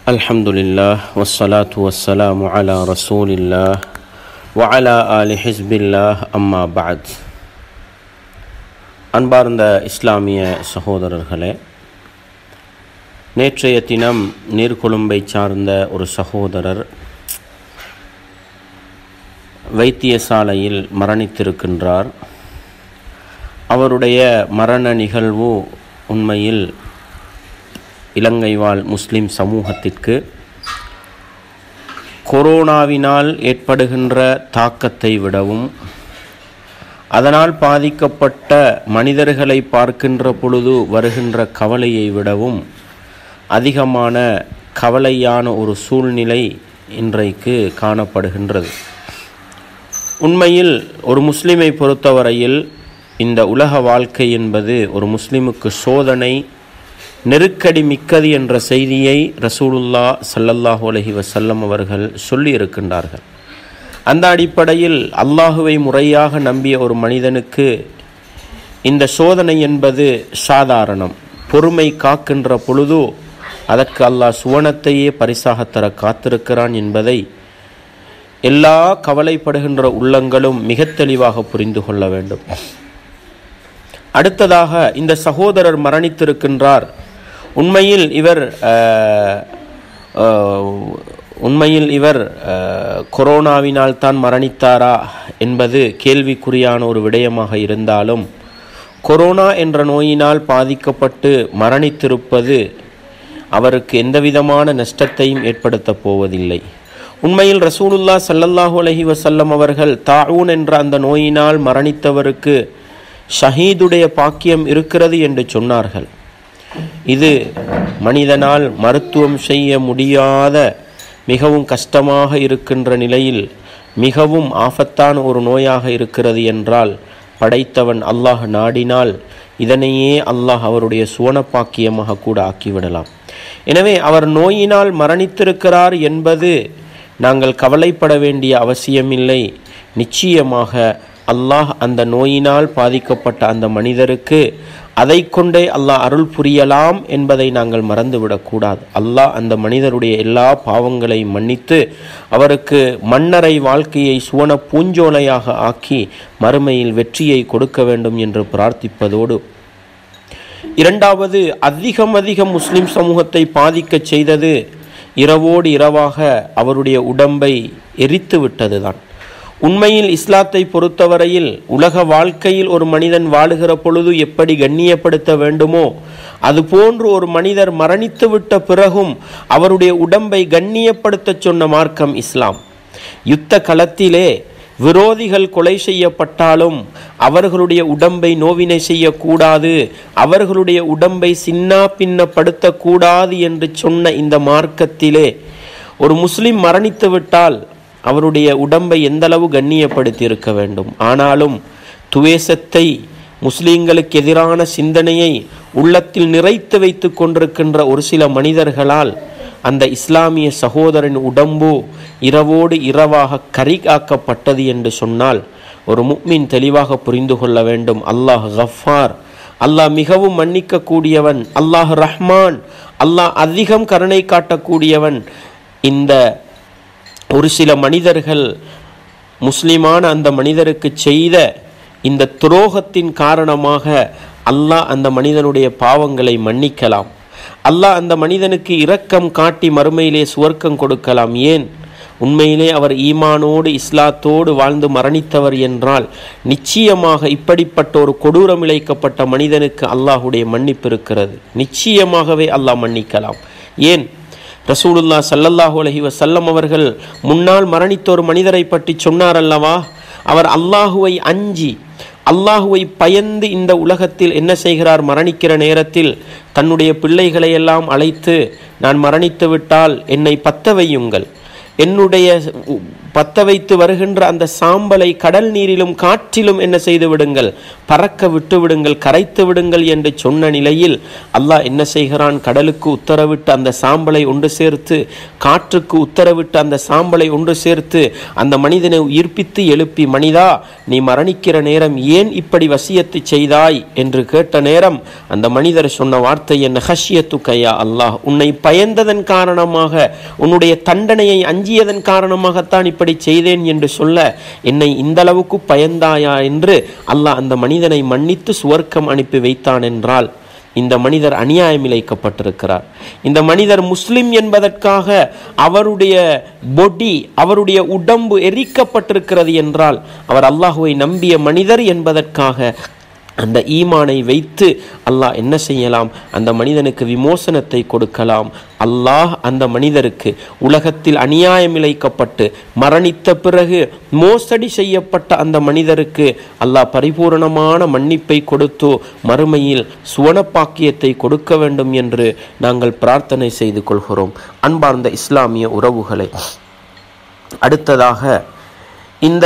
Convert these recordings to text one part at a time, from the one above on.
الحمد لله والصلاة والسلام على رسول الله وعلى آل حزب الله أما بعد அன்பார்ந்த இஸ்லாமிய சகோதரர்களே நேற்றைய தினம் நீர்கொழும்பை சார்ந்த ஒரு சகோதரர் வைத்தியசாலையில் மரணித்திருக்கின்றார் அவருடைய மரண நிகழ்வு உண்மையில் இலங்கை வாழ் முஸ்லிம் சமூகத்திற்கு கொரோனாவினால் ஏற்படுகின்ற தாக்கத்தை விடவும் அதனால் பாதிக்கப்பட்ட மனிதர்களை பார்க்கின்ற பொழுது வருகின்ற கவலையை விடவும் அதிகமான கவலையான ஒரு சூழ்நிலை இன்றைக்கு காணப்படுகின்றது உண்மையில் ஒரு முஸ்லிமை பொறுத்தவரையில் இந்த உலக வாழ்க்கை என்பது ஒரு முஸ்லிமுக்கு சோதனை நெருக்கடி மிக்கது என்ற செய்தியை ரசூலுல்லா சல்லல்லாஹு அலஹி வசல்லம் அவர்கள் சொல்லியிருக்கின்றார்கள் அந்த அடிப்படையில் அல்லாஹுவை முறையாக நம்பிய ஒரு மனிதனுக்கு இந்த சோதனை என்பது சாதாரணம் பொறுமை காக்கின்ற பொழுது அதற்கு அல்லாஹ் சுவனத்தையே பரிசாக தர காத்திருக்கிறான் என்பதை எல்லா கவலைப்படுகின்ற உள்ளங்களும் மிக தெளிவாக புரிந்து கொள்ள வேண்டும் அடுத்ததாக இந்த சகோதரர் மரணித்திருக்கின்றார் உண்மையில் இவர் உண்மையில் இவர் கொரோனாவினால் தான் மரணித்தாரா என்பது கேள்விக்குறியான ஒரு விடயமாக இருந்தாலும் கொரோனா என்ற நோயினால் பாதிக்கப்பட்டு மரணித்திருப்பது அவருக்கு எந்தவிதமான நஷ்டத்தையும் ஏற்படுத்தப் போவதில்லை உண்மையில் ரசூலுல்லா சல்லல்லாஹு அலஹி வசல்லம் அவர்கள் தாவூன் என்ற அந்த நோயினால் மரணித்தவருக்கு ஷஹீதுடைய பாக்கியம் இருக்கிறது என்று சொன்னார்கள் இது மனிதனால் மருத்துவம் செய்ய முடியாத மிகவும் கஷ்டமாக இருக்கின்ற நிலையில் மிகவும் ஆபத்தான ஒரு நோயாக இருக்கிறது என்றால் படைத்தவன் அல்லாஹ் நாடினால் இதனையே அல்லாஹ் அவருடைய சுவனப்பாக்கியமாக கூட ஆக்கிவிடலாம் எனவே அவர் நோயினால் மரணித்திருக்கிறார் என்பது நாங்கள் கவலைப்பட வேண்டிய அவசியமில்லை நிச்சயமாக அல்லாஹ் அந்த நோயினால் பாதிக்கப்பட்ட அந்த மனிதருக்கு அதை கொண்டே அல்லாஹ் அருள் புரியலாம் என்பதை நாங்கள் மறந்துவிடக்கூடாது அல்லாஹ் அந்த மனிதருடைய எல்லா பாவங்களையும் மன்னித்து அவருக்கு மன்னரை வாழ்க்கையை சுவன பூஞ்சோலையாக ஆக்கி மறுமையில் வெற்றியை கொடுக்க வேண்டும் என்று பிரார்த்திப்பதோடு இரண்டாவது அதிகம் அதிகம் முஸ்லிம் சமூகத்தை பாதிக்க செய்தது இரவோடு இரவாக அவருடைய உடம்பை எரித்து விட்டதுதான் உண்மையில் இஸ்லாத்தை பொறுத்தவரையில் உலக வாழ்க்கையில் ஒரு மனிதன் வாழுகிற பொழுது எப்படி கண்ணியப்படுத்த வேண்டுமோ அதுபோன்று ஒரு மனிதர் மரணித்துவிட்ட பிறகும் அவருடைய உடம்பை கண்ணியப்படுத்த சொன்ன மார்க்கம் இஸ்லாம் யுத்த களத்திலே விரோதிகள் கொலை செய்யப்பட்டாலும் அவர்களுடைய உடம்பை நோவினை செய்யக்கூடாது அவர்களுடைய உடம்பை சின்னா பின்னப்படுத்தக்கூடாது என்று சொன்ன இந்த மார்க்கத்திலே ஒரு முஸ்லிம் மரணித்து விட்டால் அவருடைய உடம்பை எந்தளவு கண்ணியப்படுத்தி இருக்க வேண்டும் ஆனாலும் துவேசத்தை முஸ்லீம்களுக்கு எதிரான சிந்தனையை உள்ளத்தில் நிறைத்து வைத்து கொண்டிருக்கின்ற ஒரு சில மனிதர்களால் அந்த இஸ்லாமிய சகோதரன் உடம்பு இரவோடு இரவாக கரி காக்கப்பட்டது என்று சொன்னால் ஒரு முக்மின் தெளிவாக புரிந்து கொள்ள வேண்டும் அல்லாஹ் கஃபார் அல்லாஹ் மிகவும் மன்னிக்கக்கூடியவன் அல்லாஹ் ரஹ்மான் அல்லாஹ் அதிகம் கருணை காட்டக்கூடியவன் இந்த ஒரு சில மனிதர்கள் முஸ்லிமான அந்த மனிதருக்கு செய்த இந்த துரோகத்தின் காரணமாக அல்லாஹ் அந்த மனிதனுடைய பாவங்களை மன்னிக்கலாம் அல்லாஹ் அந்த மனிதனுக்கு இரக்கம் காட்டி மறுமையிலே சுவர்க்கம் கொடுக்கலாம் ஏன் உண்மையிலே அவர் ஈமானோடு இஸ்லாத்தோடு வாழ்ந்து மரணித்தவர் என்றால் நிச்சயமாக இப்படிப்பட்ட ஒரு கொடூரம் இழைக்கப்பட்ட மனிதனுக்கு அல்லாஹுடைய மன்னிப்பு இருக்கிறது நிச்சயமாகவே அல்லாஹ் மன்னிக்கலாம் ஏன் ரசூலுல்லா சல்லல்லாஹு அலஹி வசல்லம் அவர்கள் முன்னால் மரணித்த ஒரு மனிதரை பற்றி சொன்னார் அல்லவா அவர் அல்லாஹுவை அஞ்சி அல்லாஹுவை பயந்து இந்த உலகத்தில் என்ன செய்கிறார் மரணிக்கிற நேரத்தில் தன்னுடைய பிள்ளைகளை எல்லாம் அழைத்து நான் மரணித்து விட்டால் என்னை பத்த வையுங்கள் என்னுடைய பத்த வைத்து வருகின்ற அந்த சாம்பலை கடல் நீரிலும் காற்றிலும் என்ன செய்து விடுங்கள் பறக்க விட்டு விடுங்கள் கரைத்து விடுங்கள் என்று சொன்ன நிலையில் அல்லாஹ் என்ன செய்கிறான் கடலுக்கு உத்தரவிட்டு அந்த சாம்பலை ஒன்று சேர்த்து காற்றுக்கு உத்தரவிட்டு அந்த சாம்பலை ஒன்று சேர்த்து அந்த மனிதனை உயிர்ப்பித்து எழுப்பி மனிதா நீ மரணிக்கிற நேரம் ஏன் இப்படி வசியத்து செய்தாய் என்று கேட்ட நேரம் அந்த மனிதர் சொன்ன வார்த்தை என்ன ஹஷியத்து கையா அல்லாஹ் உன்னை பயந்ததன் காரணமாக உன்னுடைய தண்டனையை அஞ்சியதன் காரணமாகத்தான் இப்படி செய்தேன் என்று சொல்ல என்னை இந்த அளவுக்கு பயந்தாயா என்று அல்லாஹ் அந்த மனிதனை மன்னித்து சுவர்க்கம் அனுப்பி வைத்தான் என்றால் இந்த மனிதர் அநியாயம் இழைக்கப்பட்டிருக்கிறார் இந்த மனிதர் முஸ்லிம் என்பதற்காக அவருடைய பொடி அவருடைய உடம்பு எரிக்கப்பட்டிருக்கிறது என்றால் அவர் அல்லாஹுவை நம்பிய மனிதர் என்பதற்காக அந்த ஈமானை வைத்து அல்லாஹ் என்ன செய்யலாம் அந்த மனிதனுக்கு விமோசனத்தை கொடுக்கலாம் அல்லாஹ் அந்த மனிதருக்கு உலகத்தில் அநியாயம் இழைக்கப்பட்டு மரணித்த பிறகு மோசடி செய்யப்பட்ட அந்த மனிதருக்கு அல்லாஹ் பரிபூரணமான மன்னிப்பை கொடுத்து மறுமையில் சுவனப்பாக்கியத்தை கொடுக்க வேண்டும் என்று நாங்கள் பிரார்த்தனை செய்து கொள்கிறோம் அன்பார்ந்த இஸ்லாமிய உறவுகளை அடுத்ததாக இந்த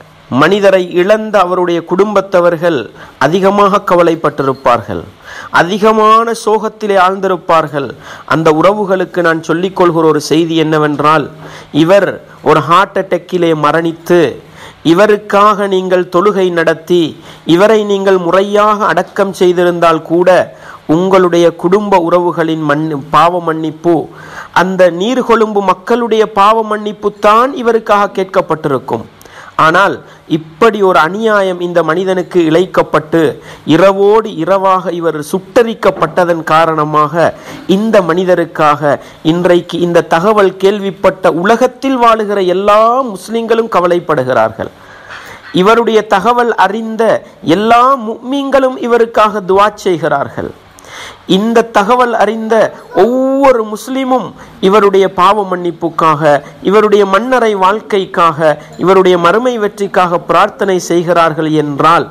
மனிதரை இழந்த அவருடைய குடும்பத்தவர்கள் அதிகமாக கவலைப்பட்டிருப்பார்கள் அதிகமான சோகத்திலே ஆழ்ந்திருப்பார்கள் அந்த உறவுகளுக்கு நான் சொல்லிக் கொள்கிற ஒரு செய்தி என்னவென்றால் இவர் ஒரு ஹார்ட் அட்டாக்கிலே மரணித்து இவருக்காக நீங்கள் தொழுகை நடத்தி இவரை நீங்கள் முறையாக அடக்கம் செய்திருந்தால் கூட உங்களுடைய குடும்ப உறவுகளின் மண் பாவ மன்னிப்பு அந்த நீர்கொழும்பு மக்களுடைய பாவ மன்னிப்பு தான் இவருக்காக கேட்கப்பட்டிருக்கும் ஆனால் இப்படி ஒரு அநியாயம் இந்த மனிதனுக்கு இழைக்கப்பட்டு இரவோடு இரவாக இவர் சுட்டரிக்கப்பட்டதன் காரணமாக இந்த மனிதருக்காக இன்றைக்கு இந்த தகவல் கேள்விப்பட்ட உலகத்தில் வாழுகிற எல்லா முஸ்லிம்களும் கவலைப்படுகிறார்கள் இவருடைய தகவல் அறிந்த எல்லா முக்மீன்களும் இவருக்காக துவா செய்கிறார்கள் இந்த தகவல் அறிந்த ஒவ்வொரு முஸ்லிமும் இவருடைய பாவ மன்னிப்புக்காக இவருடைய மன்னரை வாழ்க்கைக்காக இவருடைய மறுமை வெற்றிக்காக பிரார்த்தனை செய்கிறார்கள் என்றால்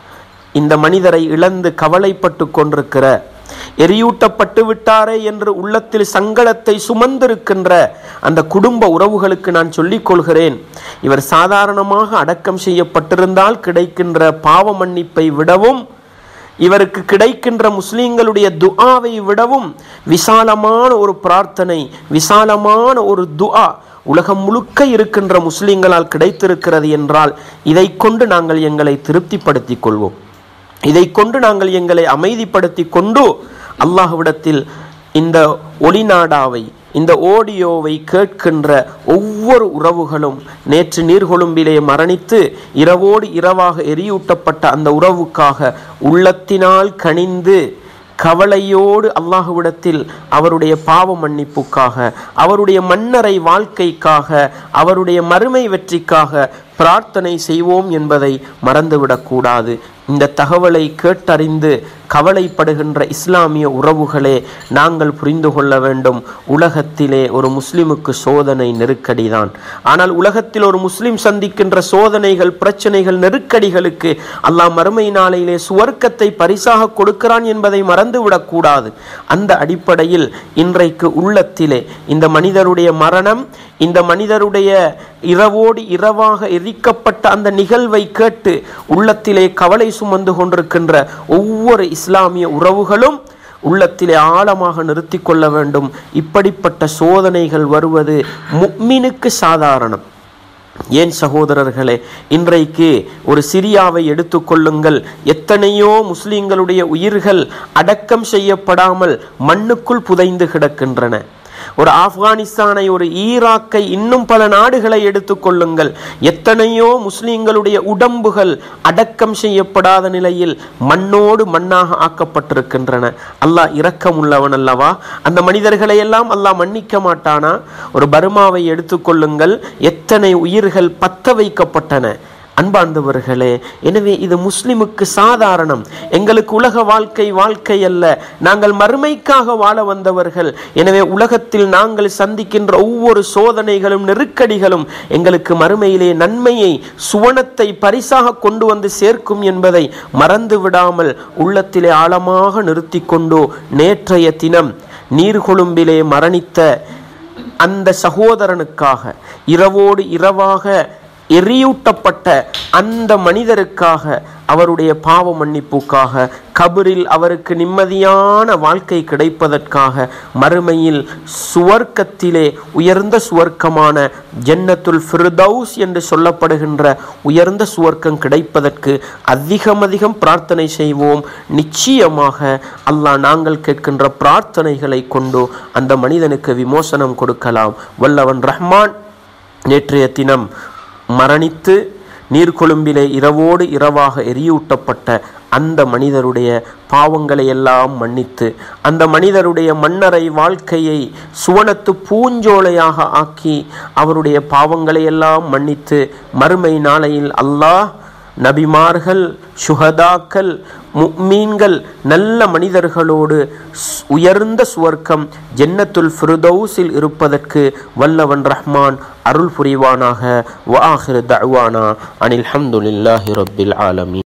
இந்த மனிதரை இழந்து கவலைப்பட்டு கொண்டிருக்கிற எரியூட்டப்பட்டு விட்டாரே என்று உள்ளத்தில் சங்கடத்தை சுமந்திருக்கின்ற அந்த குடும்ப உறவுகளுக்கு நான் சொல்லிக் கொள்கிறேன் இவர் சாதாரணமாக அடக்கம் செய்யப்பட்டிருந்தால் கிடைக்கின்ற பாவ மன்னிப்பை விடவும் இவருக்கு கிடைக்கின்ற முஸ்லிம்களுடைய துஆவை விடவும் விசாலமான ஒரு பிரார்த்தனை விசாலமான ஒரு துஆ உலகம் முழுக்க இருக்கின்ற முஸ்லிம்களால் கிடைத்திருக்கிறது என்றால் இதை கொண்டு நாங்கள் எங்களை திருப்திப்படுத்திக் கொள்வோம் இதை கொண்டு நாங்கள் எங்களை அமைதிப்படுத்தி கொண்டு அல்லாஹ்விடத்தில் இந்த ஒளிநாடாவை இந்த ஓடியோவை கேட்கின்ற ஒவ்வொரு உறவுகளும் நேற்று நீர்கொழும்பிலே மரணித்து இரவோடு இரவாக எரியூட்டப்பட்ட அந்த உறவுக்காக உள்ளத்தினால் கனிந்து கவலையோடு அல்லாஹுவிடத்தில் அவருடைய பாவ மன்னிப்புக்காக அவருடைய மன்னரை வாழ்க்கைக்காக அவருடைய மறுமை வெற்றிக்காக பிரார்த்தனை செய்வோம் என்பதை மறந்துவிடக்கூடாது இந்த தகவலை கேட்டறிந்து கவலைப்படுகின்ற இஸ்லாமிய உறவுகளே நாங்கள் புரிந்து கொள்ள வேண்டும் உலகத்திலே ஒரு முஸ்லிமுக்கு சோதனை நெருக்கடிதான் ஆனால் உலகத்தில் ஒரு முஸ்லிம் சந்திக்கின்ற சோதனைகள் பிரச்சனைகள் நெருக்கடிகளுக்கு அல்லாஹ் மறுமை நாளையிலே சுவர்க்கத்தை பரிசாக கொடுக்கிறான் என்பதை மறந்துவிடக்கூடாது அந்த அடிப்படையில் இன்றைக்கு உள்ளத்திலே இந்த மனிதருடைய மரணம் இந்த மனிதருடைய இரவோடு இரவாக எரிக்கப்பட்ட அந்த நிகழ்வை கேட்டு உள்ளத்திலே கவலை சுமந்து கொண்டிருக்கின்ற ஒவ்வொரு இஸ்லாமிய உறவுகளும் உள்ளத்திலே ஆழமாக நிறுத்தி கொள்ள வேண்டும் இப்படிப்பட்ட சோதனைகள் வருவது முக்மினுக்கு சாதாரணம் ஏன் சகோதரர்களே இன்றைக்கு ஒரு சிரியாவை எடுத்துக்கொள்ளுங்கள் எத்தனையோ முஸ்லிம்களுடைய உயிர்கள் அடக்கம் செய்யப்படாமல் மண்ணுக்குள் புதைந்து கிடக்கின்றன ஒரு ஆப்கானிஸ்தானை ஒரு ஈராக்கை இன்னும் பல நாடுகளை எடுத்துக்கொள்ளுங்கள் எத்தனையோ முஸ்லிம்களுடைய உடம்புகள் அடக்கம் செய்யப்படாத நிலையில் மண்ணோடு மண்ணாக ஆக்கப்பட்டிருக்கின்றன அல்லாஹ் இரக்கம் உள்ளவன் அல்லவா அந்த மனிதர்களை எல்லாம் அல்லாஹ் மன்னிக்க மாட்டானா ஒரு பர்மாவை எடுத்துக்கொள்ளுங்கள் எத்தனை உயிர்கள் பத்த வைக்கப்பட்டன அன்பார்ந்தவர்களே எனவே இது முஸ்லிமுக்கு சாதாரணம் எங்களுக்கு உலக வாழ்க்கை வாழ்க்கை அல்ல நாங்கள் மறுமைக்காக வாழ வந்தவர்கள் எனவே உலகத்தில் நாங்கள் சந்திக்கின்ற ஒவ்வொரு சோதனைகளும் நெருக்கடிகளும் எங்களுக்கு மறுமையிலே நன்மையை சுவனத்தை பரிசாக கொண்டு வந்து சேர்க்கும் என்பதை மறந்து விடாமல் உள்ளத்திலே ஆழமாக நிறுத்தி கொண்டு நேற்றைய தினம் நீர்கொழும்பிலே மரணித்த அந்த சகோதரனுக்காக இரவோடு இரவாக எரியூட்டப்பட்ட அந்த மனிதருக்காக அவருடைய பாவ மன்னிப்புக்காக கபரில் அவருக்கு நிம்மதியான வாழ்க்கை கிடைப்பதற்காக மறுமையில் சுவர்க்கத்திலே உயர்ந்த சுவர்க்கமான ஜன்னத்துல் ஃபிர்தௌஸ் என்று சொல்லப்படுகின்ற உயர்ந்த சுவர்க்கம் கிடைப்பதற்கு அதிகம் அதிகம் பிரார்த்தனை செய்வோம் நிச்சயமாக அல்லாஹ் நாங்கள் கேட்கின்ற பிரார்த்தனைகளை கொண்டு அந்த மனிதனுக்கு விமோசனம் கொடுக்கலாம் வல்லவன் ரஹ்மான் நேற்றைய தினம் மரணித்து நீர்கொழும்பிலே இரவோடு இரவாக எரியூட்டப்பட்ட அந்த மனிதருடைய பாவங்களை எல்லாம் மன்னித்து அந்த மனிதருடைய மன்னரை வாழ்க்கையை சுவனத்து பூஞ்சோலையாக ஆக்கி அவருடைய பாவங்களை எல்லாம் மன்னித்து மறுமை நாளையில் அல்லாஹ் நபிமார்கள் சுஹதாக்கள் முக்மீன்கள் நல்ல மனிதர்களோடு ஸ்- உயர்ந்த சுவர்க்கம் ஜன்னத்துல் ஃபிருதௌஸில் இருப்பதற்கு வல்லவன் ரஹ்மான் அருள் புரிவானாக வ ஆஹிரு தஅவானா அனில் ஹம்துலில்லாஹி ரப்பில் ஆலமீன்